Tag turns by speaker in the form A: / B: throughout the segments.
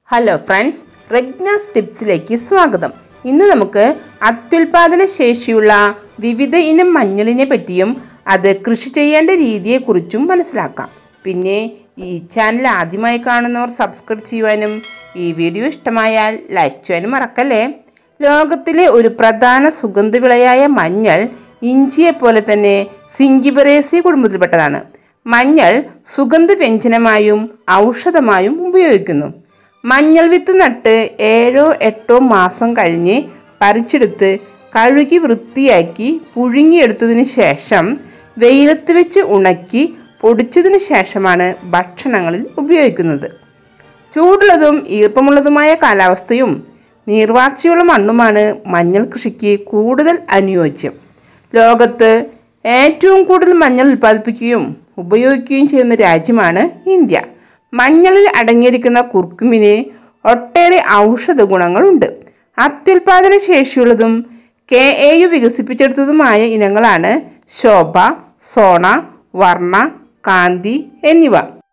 A: hello friends റെഗ്നാസ് ടിപ്സിലേക്ക് സ്വാഗതം ഇന്ന് നമുക്ക് അത്യുൽപാദന ശേഷിയുള്ള വിവിധ ഇനം മഞ്ഞളിനെ പറ്റിയും അത് കൃഷി ചെയ്യേണ്ട രീതിയെക്കുറിച്ചും മനസ്സിലാക്കാം പിന്നെ ഈ ചാനൽ ആദ്യമായി കാണുന്നവർ സബ്സ്ക്രൈബ് ചെയ്യുവാനും ഈ വീഡിയോ ഇഷ്ടമായാൽ ലൈക്ക് ചെയ്യാനും മറക്കല്ലേ ലോകത്തിലെ ഒരു പ്രധാന സുഗന്ധവിളയായ മഞ്ഞൾ ഇഞ്ചിയെ പോലെ തന്നെ സിങ്കിബറേസി കുടുംബത്തിൽപ്പെട്ടതാണ് മഞ്ഞൾ സുഗന്ധവ്യഞ്ജനമായും ഔഷധമായും ഉപയോഗിക്കുന്നു മഞ്ഞൾ വിത്ത് നട്ട് ഏഴോ എട്ടോ മാസം കഴിഞ്ഞ് പറിച്ചെടുത്ത് കഴുകി വൃത്തിയാക്കി പുഴുങ്ങിയെടുത്തതിന് ശേഷം വെയിലത്ത് വെച്ച് ഉണക്കി പൊടിച്ചതിന് ശേഷമാണ് ഭക്ഷണങ്ങളിൽ ഉപയോഗിക്കുന്നത് ചൂടുള്ളതും ഈർപ്പമുള്ളതുമായ കാലാവസ്ഥയും നീർവാർച്ചയുള്ള മണ്ണുമാണ് മഞ്ഞൾ കൃഷിക്ക് കൂടുതൽ അനുയോജ്യം ലോകത്ത് ഏറ്റവും കൂടുതൽ മഞ്ഞൾ ഉൽപ്പാദിപ്പിക്കുകയും ഉപയോഗിക്കുകയും ചെയ്യുന്ന രാജ്യമാണ് ഇന്ത്യ മഞ്ഞളിൽ അടങ്ങിയിരിക്കുന്ന കുർക്കുമിന് ഒട്ടേറെ ഔഷധ ഗുണങ്ങളുണ്ട് അത്യുൽപാദന ശേഷിയുള്ളതും കെ എ യു വികസിപ്പിച്ചെടുത്തതുമായ ഇനങ്ങളാണ് ശോഭ സോണ വർണ്ണ കാന്തി എന്നിവ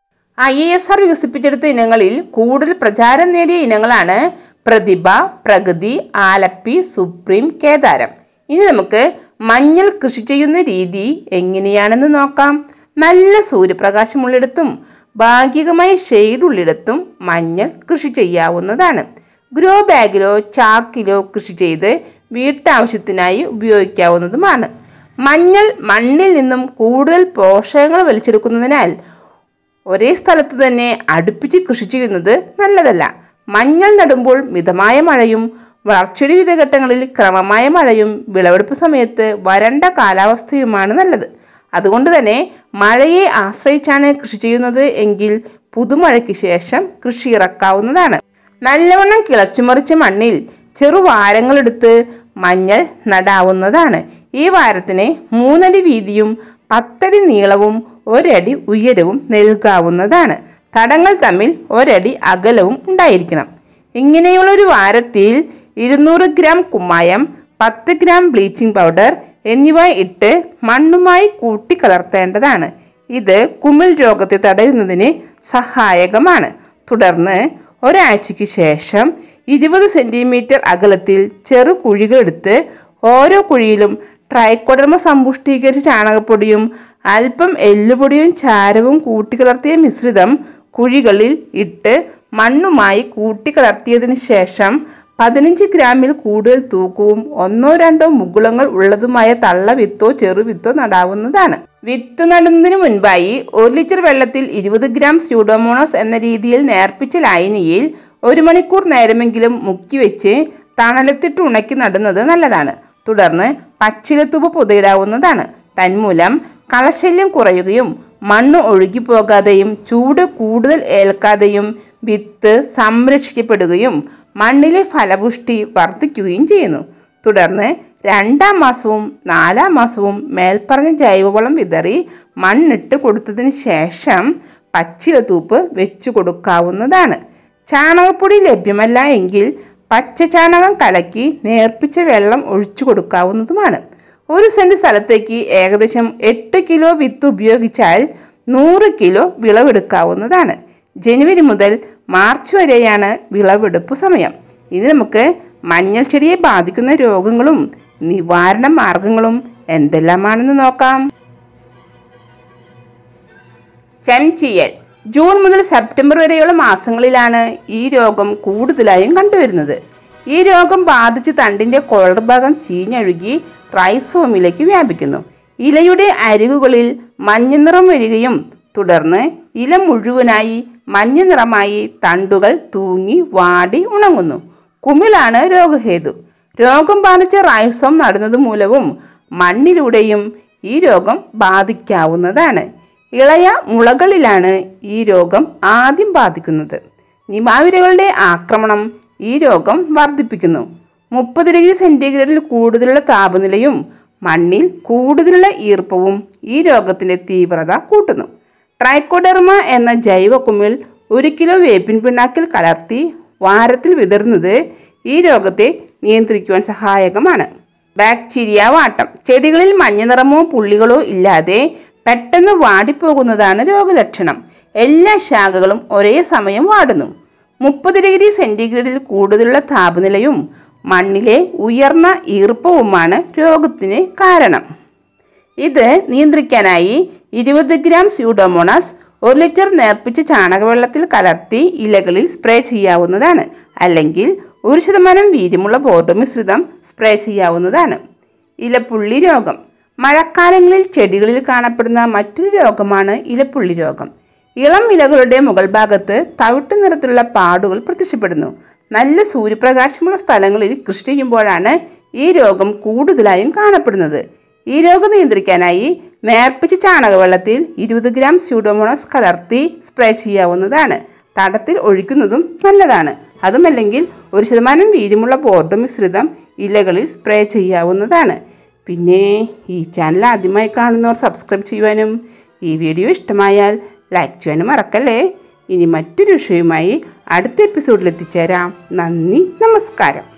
A: ഐ എ എസ് ആർ വികസിപ്പിച്ചെടുത്ത ഇനങ്ങളിൽ കൂടുതൽ പ്രചാരം നേടിയ ഇനങ്ങളാണ് പ്രതിഭ പ്രഗതി ആലപ്പി സുപ്രീം കേദാരം ഇനി നമുക്ക് മഞ്ഞൾ കൃഷി ചെയ്യുന്ന രീതി എങ്ങനെയാണെന്ന് നോക്കാം നല്ല സൂര്യപ്രകാശമുള്ളിടത്തും ഭാഗികമായ ഷെയ്ഡ് ഉള്ളിടത്തും മഞ്ഞൾ കൃഷി ചെയ്യാവുന്നതാണ് ഗ്രോ ബാഗിലോ ചാക്കിലോ കൃഷി ചെയ്ത് വീട്ടാവശ്യത്തിനായി ഉപയോഗിക്കാവുന്നതുമാണ് മഞ്ഞൾ മണ്ണിൽ നിന്നും കൂടുതൽ പോഷകങ്ങൾ വലിച്ചെടുക്കുന്നതിനാൽ ഒരേ സ്ഥലത്ത് തന്നെ അടുപ്പിച്ച് കൃഷി ചെയ്യുന്നത് നല്ലതല്ല മഞ്ഞൾ നടുമ്പോൾ മിതമായ മഴയും വളർച്ചയുടെ വിവിധ ഘട്ടങ്ങളിൽ ക്രമമായ മഴയും വിളവെടുപ്പ് സമയത്ത് വരണ്ട കാലാവസ്ഥയുമാണ് നല്ലത് അതുകൊണ്ട് തന്നെ മഴയെ ആശ്രയിച്ചാണ് കൃഷി ചെയ്യുന്നത് എങ്കിൽ പുതുമഴയ്ക്ക് ശേഷം കൃഷി ഇറക്കാവുന്നതാണ് നല്ലവണ്ണം കിളച്ചുമറിച്ച മണ്ണിൽ ചെറുവാരങ്ങളെടുത്ത് മഞ്ഞൾ നടാവുന്നതാണ് ഈ വാരത്തിന് മൂന്നടി വീതിയും പത്തടി നീളവും ഒരടി ഉയരവും നൽകാവുന്നതാണ് തടങ്ങൾ തമ്മിൽ ഒരടി അകലവും ഉണ്ടായിരിക്കണം ഇങ്ങനെയുള്ള ഒരു വാരത്തിൽ ഇരുന്നൂറ് ഗ്രാം കുമ്മായം പത്ത് ഗ്രാം ബ്ലീച്ചിങ് പൗഡർ എന്നിവ ഇട്ട് മണ്ണുമായി കൂട്ടിക്കലർത്തേണ്ടതാണ് ഇത് കുമിൾ രോഗത്തെ തടയുന്നതിന് സഹായകമാണ് തുടർന്ന് ഒരാഴ്ചയ്ക്ക് ശേഷം ഇരുപത് സെൻറ്റിമീറ്റർ അകലത്തിൽ ചെറു കുഴികളെടുത്ത് ഓരോ കുഴിയിലും ട്രൈക്കോഡർമ സമ്പുഷ്ടീകരിച്ച ചാണകപ്പൊടിയും അല്പം എല്ലുപൊടിയും ചാരവും കൂട്ടിക്കലർത്തിയ മിശ്രിതം കുഴികളിൽ ഇട്ട് മണ്ണുമായി കൂട്ടിക്കലർത്തിയതിനു ശേഷം പതിനഞ്ച് ഗ്രാമിൽ കൂടുതൽ തൂക്കവും ഒന്നോ രണ്ടോ മുകുളങ്ങൾ ഉള്ളതുമായ തള്ള വിത്തോ ചെറുവിത്തോ നടാവുന്നതാണ് വിത്ത് നടുന്നതിന് മുൻപായി ഒരു ലിറ്റർ വെള്ളത്തിൽ ഇരുപത് ഗ്രാം സ്യൂഡോമോണസ് എന്ന രീതിയിൽ നേർപ്പിച്ച ലായനിയിൽ ഒരു മണിക്കൂർ നേരമെങ്കിലും മുക്കി വെച്ച് തണലത്തിട്ട് ഉണക്കി നടുന്നത് നല്ലതാണ് തുടർന്ന് പച്ചിലത്തുപ്പ് പുതയിടാവുന്നതാണ് തന്മൂലം കളശല്യം കുറയുകയും മണ്ണ് ഒഴുകിപ്പോകാതെയും ചൂട് കൂടുതൽ ഏൽക്കാതെയും വിത്ത് സംരക്ഷിക്കപ്പെടുകയും മണ്ണിലെ ഫലപുഷ്ടി വർദ്ധിക്കുകയും ചെയ്യുന്നു തുടർന്ന് രണ്ടാം മാസവും നാലാം മാസവും മേൽപ്പറഞ്ഞ ജൈവവളം വിതറി മണ്ണിട്ട് കൊടുത്തതിന് ശേഷം പച്ചിലത്തൂപ്പ് വെച്ചു കൊടുക്കാവുന്നതാണ് ചാണകപ്പൊടി ലഭ്യമല്ല എങ്കിൽ പച്ച ചാണകം കലക്കി നേർപ്പിച്ച വെള്ളം ഒഴിച്ചു കൊടുക്കാവുന്നതുമാണ് ഒരു സെന്റ് സ്ഥലത്തേക്ക് ഏകദേശം എട്ട് കിലോ വിത്ത് ഉപയോഗിച്ചാൽ നൂറ് കിലോ വിളവെടുക്കാവുന്നതാണ് ജനുവരി മുതൽ മാർച്ച് വരെയാണ് വിളവെടുപ്പ് സമയം ഇനി നമുക്ക് മഞ്ഞൾ ചെടിയെ ബാധിക്കുന്ന രോഗങ്ങളും നിവാരണ മാർഗങ്ങളും എന്തെല്ലാമാണെന്ന് നോക്കാം ചെംചിയൽ ജൂൺ മുതൽ സെപ്റ്റംബർ വരെയുള്ള മാസങ്ങളിലാണ് ഈ രോഗം കൂടുതലായും കണ്ടുവരുന്നത് ഈ രോഗം ബാധിച്ച് തണ്ടിന്റെ കോളർ ഭാഗം ചീഞ്ഞഴുകി റൈസോമിലേക്ക് വ്യാപിക്കുന്നു ഇലയുടെ അരികുകളിൽ മഞ്ഞ നിറം വരികയും തുടർന്ന് ഇല മുഴുവനായി മഞ്ഞ നിറമായി തണ്ടുകൾ തൂങ്ങി വാടി ഉണങ്ങുന്നു കുമിളാണ് രോഗഹേതു രോഗം ബാധിച്ച റൈസോം നടുന്നത് മൂലവും മണ്ണിലൂടെയും ഈ രോഗം ബാധിക്കാവുന്നതാണ് ഇളയ മുളകളിലാണ് ഈ രോഗം ആദ്യം ബാധിക്കുന്നത് നിമാവിരകളുടെ ആക്രമണം ഈ രോഗം വർദ്ധിപ്പിക്കുന്നു മുപ്പത് ഡിഗ്രി സെൻറ്റിഗ്രേഡിൽ കൂടുതലുള്ള താപനിലയും മണ്ണിൽ കൂടുതലുള്ള ഈർപ്പവും ഈ രോഗത്തിൻ്റെ തീവ്രത കൂട്ടുന്നു ട്രൈക്കോഡെർമ എന്ന ജൈവ കുമിൾ ഒരു കിലോ വേപ്പിൻ പിണ്ണാക്കിൽ കലർത്തി വാരത്തിൽ വിതറുന്നത് ഈ രോഗത്തെ നിയന്ത്രിക്കുവാൻ സഹായകമാണ് ബാക്ടീരിയ വാട്ടം ചെടികളിൽ മഞ്ഞ നിറമോ പുള്ളികളോ ഇല്ലാതെ പെട്ടെന്ന് വാടിപ്പോകുന്നതാണ് രോഗലക്ഷണം എല്ലാ ശാഖകളും ഒരേ സമയം വാടുന്നു മുപ്പത് ഡിഗ്രി സെൻറ്റിഗ്രേഡിൽ കൂടുതലുള്ള താപനിലയും മണ്ണിലെ ഉയർന്ന ഈർപ്പവുമാണ് രോഗത്തിന് കാരണം ഇത് നിയന്ത്രിക്കാനായി ഇരുപത് ഗ്രാം സ്യൂഡോമോണാസ് ഒരു ലിറ്റർ നേർപ്പിച്ച ചാണകവെള്ളത്തിൽ കലർത്തി ഇലകളിൽ സ്പ്രേ ചെയ്യാവുന്നതാണ് അല്ലെങ്കിൽ ഒരു ശതമാനം വീര്യമുള്ള ബോർഡ് മിശ്രിതം സ്പ്രേ ചെയ്യാവുന്നതാണ് ഇലപ്പുള്ളി രോഗം മഴക്കാലങ്ങളിൽ ചെടികളിൽ കാണപ്പെടുന്ന മറ്റൊരു രോഗമാണ് ഇലപ്പുള്ളി രോഗം ഇളം ഇലകളുടെ മുകൾ ഭാഗത്ത് തവിട്ട് നിറത്തിലുള്ള പാടുകൾ പ്രത്യക്ഷപ്പെടുന്നു നല്ല സൂര്യപ്രകാശമുള്ള സ്ഥലങ്ങളിൽ കൃഷി ചെയ്യുമ്പോഴാണ് ഈ രോഗം കൂടുതലായും കാണപ്പെടുന്നത് ഈ രോഗം നിയന്ത്രിക്കാനായി നേർപ്പിച്ച ചാണകവെള്ളത്തിൽ ഇരുപത് ഗ്രാം സ്യൂഡോമോണസ് കലർത്തി സ്പ്രേ ചെയ്യാവുന്നതാണ് തടത്തിൽ ഒഴിക്കുന്നതും നല്ലതാണ് അതുമല്ലെങ്കിൽ ഒരു ശതമാനം വീര്യമുള്ള ബോർഡ് മിശ്രിതം ഇലകളിൽ സ്പ്രേ ചെയ്യാവുന്നതാണ് പിന്നെ ഈ ചാനൽ ആദ്യമായി കാണുന്നവർ സബ്സ്ക്രൈബ് ചെയ്യുവാനും ഈ വീഡിയോ ഇഷ്ടമായാൽ ലൈക്ക് ചെയ്യാനും മറക്കല്ലേ ഇനി മറ്റൊരു വിഷയവുമായി അടുത്ത എപ്പിസോഡിൽ എത്തിച്ചേരാം നന്ദി നമസ്കാരം